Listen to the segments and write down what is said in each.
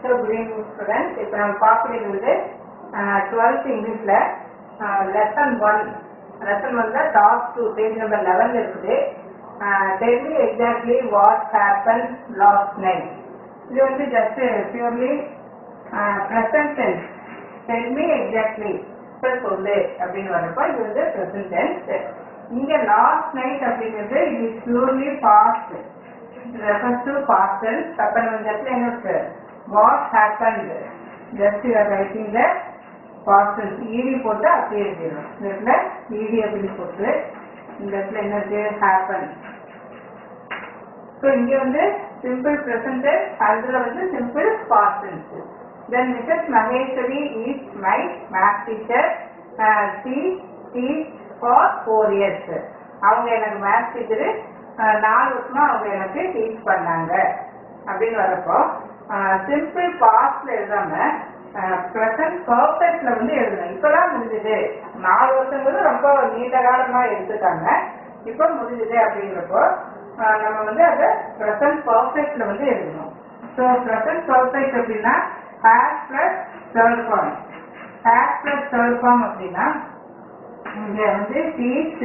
so good evening students இப்போ நம்ம பார்க்கறது வந்து டுவெல்த் இங்கிலீஷில் லெசன் ஒன் லெசன் ஒன்ல top two page number eleven இருக்குது tell me exactly what happen last night இது வந்து just purely present tense tell me exactly இப்போ சொல்லு அப்படின்னு வரப்போ இது வந்து ப்ரெசன்ட் டென்ஸ் இங்க லாஸ்ட் நைட் அப்படிங்கிறது இது is purely past refers to past tense அப்ப நம்ம இந்த இடத்துல என்ன இருக்கு what happened just you are writing the past tense ED போட்டு அப்படியே எழுதிடும் இந்த இடத்துல ஈடி அப்படின்னு போட்டு இந்த இடத்துல என்ன இருக்கு ஹேப்பன் ஸோ இங்க வந்து சிம்பிள் பிரசன்ட் அதுல வந்து simple past tense then Mrs Maheswari is my math teacher she teach for four years அவங்க எனக்கு மேத் டீச்சரு நாலு வருஷமா அவங்க எனக்கு டீச் பண்ணாங்க அப்படின்னு வரப்போ சிம்பிள் பாஸ்ட்ல எழுதாம ப்ரெசன்ட் பர்ஃபெக்ட்ல வந்து எழுதணும் இப்பதான் முடிஞ்சது நாலு வருஷங்கிறது ரொம்ப நீண்ட காலமா எடுத்துட்டாங்க இப்போ முடிஞ்சது அப்படிங்கிறப்போ ஆஹ் நம்ம வந்து அதை ப்ரெசன்ட் பர்ஃபெக்ட்ல வந்து எழுதணும் ஸோ ப்ரெசன்ட் பர்ஃபெக்ட் அப்படின்னா has plus third form has plus third form அப்படின்னா இங்க வந்து teach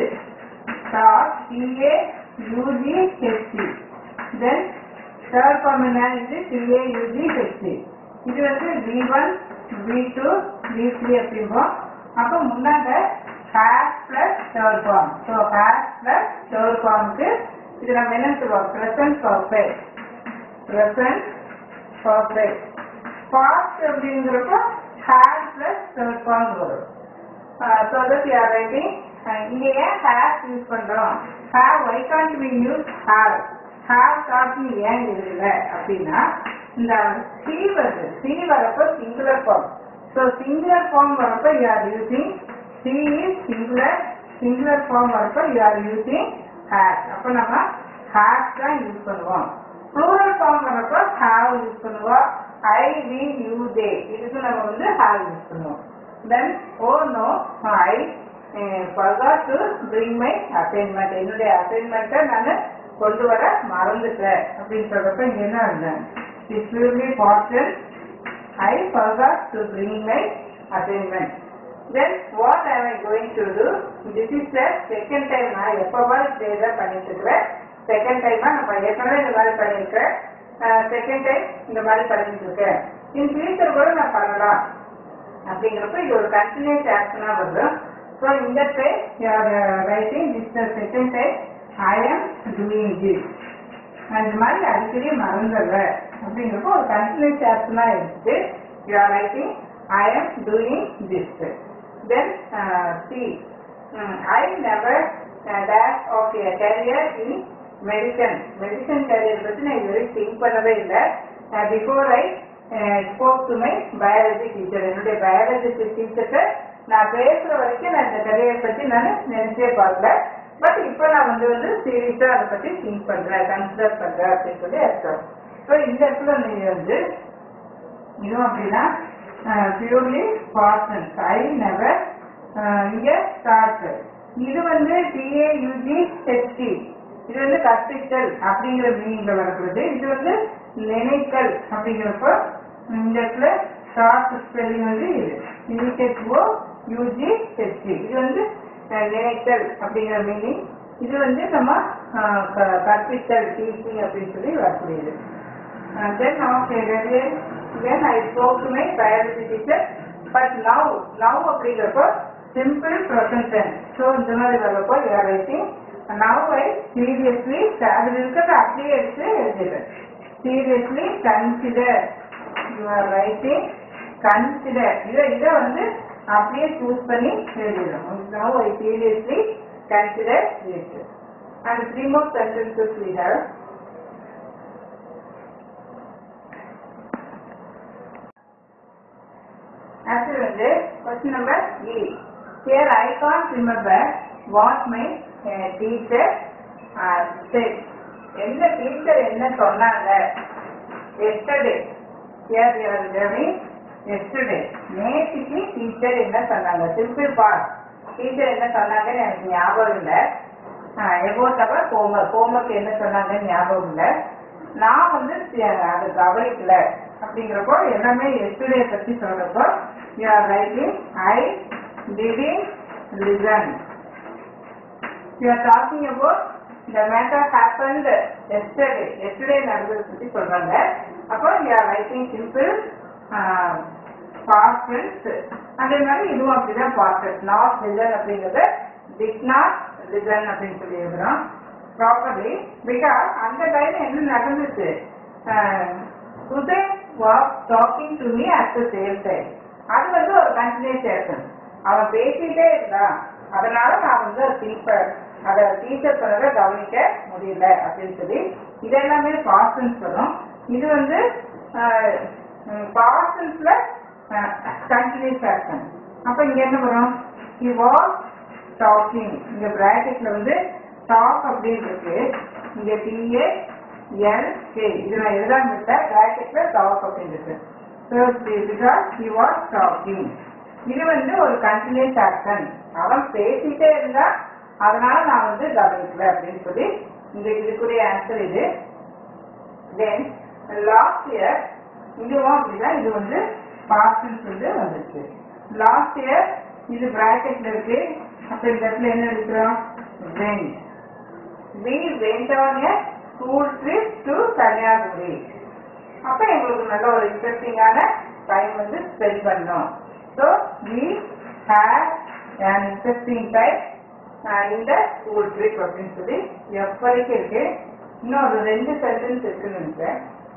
taught T A U G H T then third form என்ன இது டிஏ யூஜி ஹெச்சி இது வந்து V one V two V three அப்படிம்போம் அப்போ முன்னாங்க has plus third form so has plus third ஃபார்முக்கு இது நம்ம என்ன சொல்லுவோம் present perfect present perfect past அப்படிங்கிறப்போ ஹேஸ் பிளஸ் தேர்ட் ஃபார்ம் வரும் so that you are writing இங்க ஏன் ஹேஸ் யூஸ் பண்றோம் have why can't we use have have காட்னு ஏன் எழுதல அப்படின்னா இந்த சி வருது சி வரப்போ singular form so singular form வரப்போ you are using she is singular singular form வரப்போ யூ ஆர் யூசிங் ஹேஸ் அப்போ நம்ம ஹேஸ் தான் யூஸ் பண்ணுவோம் ப்ளூரல் ஃபார்ம் வரப்போ ஹேவ் யூஸ் பண்ணுவோம் ஐ வி யூ தே இதுக்கு நம்ம வந்து ஹேவ் யூஸ் பண்ணுவோம் then oh no I forgot to bring my assignment என்னுடைய அசைன்மெண்ட்டை நான் கொண்டு வர மறந்துட்டேன் அப்படின்னு சொல்றப்ப இங்க என்ன இருந்தேன் it's purely past and I forgot to bring my assignment then what I I going to do this is the second time நான் எப்போ இதை பண்ணிட்டு இருக்கிறேன் செகண்ட் டைமா நம்ம ஏற்கனவே இந்த மாதிரி பண்ணியிருக்கேன் செகண்ட் டைம் இந்த மாதிரி பண்ணிட்டு இருக்கேன் இன் ஃபியூச்சர் கூட நான் பண்ணலாம் அப்படிங்கிறப்ப இது ஒரு கண்டினியூஸ் ஆக்ஷனா வருது ஸோ இந்த time you are writing this the second time I am doing this அந்த மாதிரி அடிக்கடி மறந்துடுற அப்படிங்கிறப்போ ஒரு கண்டினியூஸ் ஆக்ஷனா இருக்கு you are writing I am doing this then she I never dash of a career in medicine medicine career பற்றி நான் இது வரைக்கும் திங்க் பண்ணவே இல்லை before I spoke to my biology teacher என்னுடைய பயாலஜி டீச்சர்கிட்ட நான் பேசுற வரைக்கும் நான் இந்த கரியர் பத்தி நான் நினைச்சே பார்க்கல பட் இப்போ நான் வந்து வந்து சீரியஸா அதை பத்தி திங்க் பண்றேன் கன்சிடர் பண்றேன் அப்படின்னு சொல்லி அர்த்தம் ஸோ இந்த இடத்துல நீங்க வந்து இதுவும் அப்படின்னா பியூர்லி பாசன்ஸ் ஐ நெவர் இங்க ஸ்டார்ட் இது வந்து டிஏ யூஜி ஹெச்டி இது வந்து கற்பித்தல் அப்படிங்கிற மீனிங்ல வரப்படுது இது வந்து நினைத்தல் அப்படிங்கிறப்போ இந்த இடத்துல ஷார்ட் ஸ்பெல்லிங் வந்து இது யூஹெச்ஓ யூஜி ஹெச்டி இது வந்து நினைத்தல் அப்படிங்கிற மீனிங் இது வந்து நம்ம கற்பித்தல் டீச்சிங் அப்படின்னு சொல்லி வரக்கூடியது then okay then I spoke to my biology teacher but now now அப்படிங்கிறப்போ சிம்பிள் ப்ரெசன்ட் ஸோ இந்த மாதிரி வரப்போ you are writing now I seriously அதில் இருக்கிறத அப்படியே எடுத்து எழுதிடுறேன் seriously consider you are writing consider இதை இதை வந்து அப்படியே சூஸ் பண்ணி எழுதிடணும் now I seriously consider this and three more sentences we have அடுத்து வந்து question number E here I can't remember what my teacher set எந்த டீச்சர் என்ன சொன்னாங்க yesterday here your journey yesterday நேற்றுக்கு டீச்சர் என்ன சொன்னாங்க சிம்பிள் பாஸ் டீச்சர் என்ன சொன்னாங்கன்னு எனக்கு ஞாபகம் இல்லை எபோட் அவர் ஹோம்ஒர்க் ஹோம்ஒர்க் என்ன சொன்னாங்கன்னு ஞாபகம் இல்லை நான் வந்து சி- அது கவனிக்கல அப்படிங்கிறப்போ எல்லாமே எஸ்டர்டே பத்தி சொல்றப்போ you are writing I didn't listen you are talking about the matter happened yesterday yesterday நடந்ததை பத்தி சொல்றாங்க அப்போ you are writing simple past tense அதே மாதிரி இதுவும் அப்படிதான் past tense not listen அப்படிங்கிறது did not listen அப்படின்னு சொல்லி எழுதுறோம் ப்ராப்பர்லி பிகாஸ் அந்த டைம் என்ன நடந்துச்சு Uday was talking to me at the same time அது வந்து ஒரு கண்டினியூஸ் ஆக்ஷன் அவன் பேசிட்டே இருந்தான் அதனால நான் வந்து டீச்சர் அதை டீச்சர் பண்ணதை கவனிக்க முடியல அப்படின்னு சொல்லி இது எல்லாமே பாஸ்டன்ஸ் வரும் இது வந்து பாஸ்டன்ஸ்ல கண்டினியூஸ் ஆக்ஷன் அப்ப இங்க என்ன வரும் ஹி வாஸ் டாக்கிங் இங்க பிராக்கெட்ல வந்து டாக் அப்படின்னு இருக்கு இங்க டிஏ எல் கே இது நான் எழுதாம விட்டேன் பிராக்கெட்ல டாக் அப்படின்னு இருக்கு so because he was talking இது வந்து ஒரு கண்டினியூஸ் ஆக்ஷன் அவன் பேசிட்டே இருந்தா அதனால நான் வந்து கவனிக்கல அப்படின்னு சொல்லி இந்த இதுக்குரிய ஆன்சர் இது தென் லாஸ்ட் இயர் இதுவும் அப்படிதான் இது வந்து பாஸ்டன்ஸ் வந்து வந்துச்சு லாஸ்ட் இயர் இது பிராக்கெட்ல இருக்கு அப்ப இந்த இடத்துல என்ன எடுக்கிறோம் when we went on a school trip to Kanyakumari அப்ப எங்களுக்கு நல்ல ஒரு இன்ட்ரெஸ்டிங்கான டைம் வந்து ஸ்பெண்ட் பண்ணோம் so we have an interesting time uh, இந்த ஸ்கூல் ட்ரிப் அப்படின்னு சொல்லி எப்போதைக்கு இருக்கு இன்னும் ஒரு ரெண்டு சென்டென்ஸ் இருக்குன்னு நினைக்கிறேன்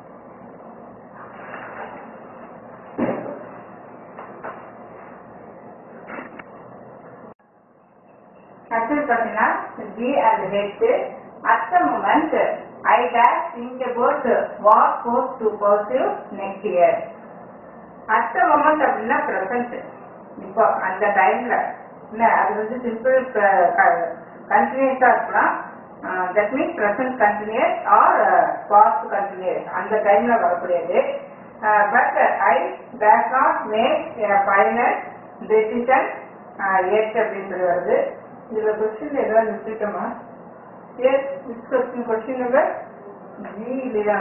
அடுத்தது பார்த்தீங்கன்னா G and head at the moment I dash think about what course to pursue next year at the moment அப்படின்னா ப்ரெசன்ட் இப்போ அந்த டைம்ல இல்ல அது வந்து சிம்பிள் கண்டினியூஸா இருக்கலாம் that means present continuous or past continuous அந்த டைம்ல வரக்கூடியது but I does not make final decision yet அப்படின்னு சொல்லி வருது இதுல கொஸ்டின் ஏதாவது விட்டுட்டோமா yes which question question number G இல்லையா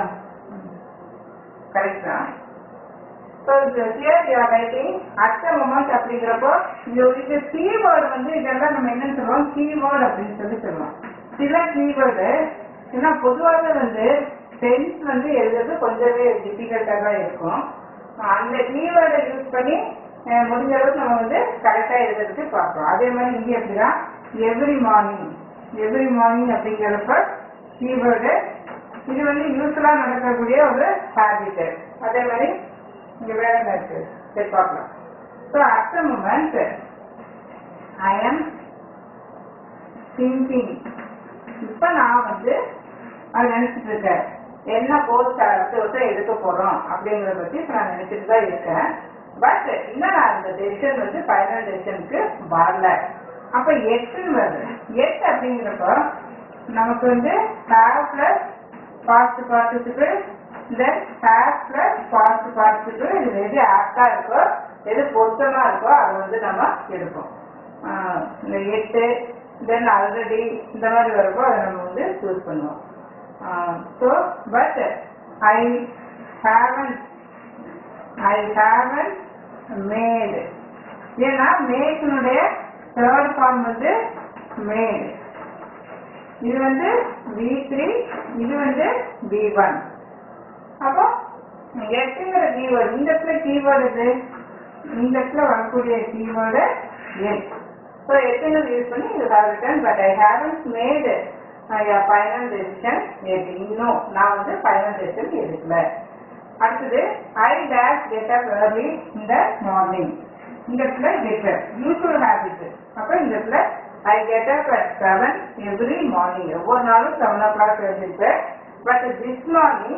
கரெக்ட் தான் so here you are writing at the moment அப்படிங்கிறப்போ இது இது கீவேர்டு வந்து இதெல்லாம் நம்ம என்னன்னு சொல்லுவோம் கீவேர்டு அப்படின்னு சொல்லி சொல்லுவோம் சில கீவேர்டு ஏன்னா பொதுவாகவே வந்து டென்ஸ் வந்து எழுதுறது கொஞ்சமே டிஃபிகல்ட்டாக தான் இருக்கும் அந்த கீவேர்டை யூஸ் பண்ணி அஹ், முடிஞ்ச அளவுக்கு நம்ம வந்து கரெக்டாக எழுதுறதுக்கு பார்ப்போம் அதே மாதிரி இங்கே எப்படின்னா எவ்ரி மார்னிங் எவ்ரி மார்னிங் அப்படிங்கிறப்ப கீவேர்டு இது வந்து யூஸ்ஃபுல்லாக நடக்கக்கூடிய ஒரு ஹேபிட் அதே மாதிரி இங்க வேற என்ன இருக்கு சரி பார்க்கலாம் so at the moment I am thinking இப்போ நான் வந்து அது நினைச்சிட்டு இருக்கேன் என்ன கோர்ஸ் அடுத்த வருஷம் எடுக்க போறோம் அப்படிங்கறத பத்தி இப்ப நான் நினைச்சிட்டு தான் இருக்கேன் பட் இன்னும் நான் அந்த டெசிஷன் வந்து ஃபைனல் டெசிஷனுக்கு வரல அப்ப எட்டுன்னு வருது எட்டு அப்படிங்கிறப்போ நமக்கு வந்து have plus past participle then have plus past participle இது எது ஆப்டா இருக்கோ எது பொருத்தமா இருக்கோ அதை வந்து நம்ம எடுப்போம் ஆஹ் இந்த எட்டு தென் ஆல்ரெடி இந்த மாதிரி வரப்போ அதை நம்ம வந்து சூஸ் பண்ணுவோம் so but I haven I haven made ஏன்னா மேக்கினுடைய தேர்ட் ஃபார்ம் வந்து மேடு இது வந்து வி த்ரீ இது வந்து வி ஒன் அப்போ எட்டுங்கிற கீவேர்டு இந்த இடத்துல கீவேர்டு இது இந்த இடத்துல வரக்கூடிய கீவேர்டு எட் ஸோ எட்டுங்கிறது யூஸ் பண்ணி இது have written but I haven't made final decision yet இன்னும் நான் வந்து ஃபைனல் டெசிஷன் எடுக்கல அடுத்தது I dash get up early இந்த மார்னிங் இந்த இடத்துல கெட் அப் யூஸ்வல் ஹேபிட் அப்போ இந்த இடத்துல I get up at seven every morning ஒவ்வொரு நாளும் செவன் ஓ கிளாக் எழுந்திருப்பேன் but this morning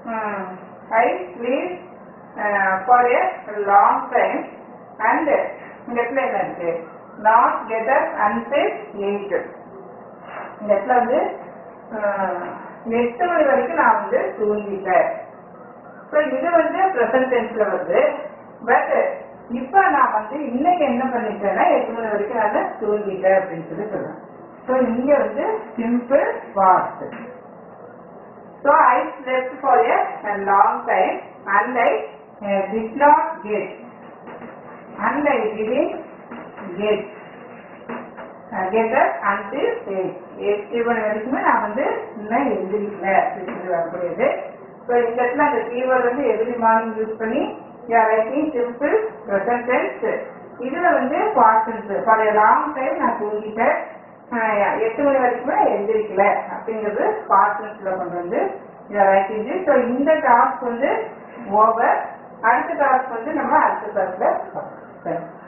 I sleep for a long time and இந்த இடத்துல என்ன இருக்கு not get up until eight இந்த இடத்துல வந்து அஹ், எட்டு மணி வரைக்கும் நான் வந்து தூங்கிட்டேன் ஸோ இது வந்து ப்ரெசன்ட் டென்ஸ்ல வருது பட் இப்போ நான் வந்து இன்னைக்கு என்ன பண்ணிட்டேன்னா எட்டு மணி வரைக்கும் நான் தூங்கிட்டேன் அப்படின்னு சொல்லி சொல்றேன் ஸோ இங்க வந்து simple past so I slept for a long time and I uh, did not get and I didn't get uh, get up until eight eight மணி வரைக்குமே நான் வந்து இன்னும் எழுதிருக்கல அப்படின்னு சொல்லி வரக்கூடியது ஸோ இந்த இடத்துல அந்த கீவேர்ட் வந்து எவ்ரி மார்னிங் யூஸ் பண்ணி you are writing simple present tense இதுல வந்து பாசன்ஸ் ஃபார் லாங் டைம் நான் தூங்கிட்டேன் ஆஹ் எட்டு மணி வரைக்குமே எழுந்திருக்கல அப்படிங்கிறது பாசன்ஸ்ல கொண்டு வந்து இதை ரைட்டிங் ஸோ இந்த டாஸ்க் வந்து ஓவர் அடுத்த டாஸ்க் வந்து நம்ம அடுத்த கிளாஸ்ல பார்க்கலாம்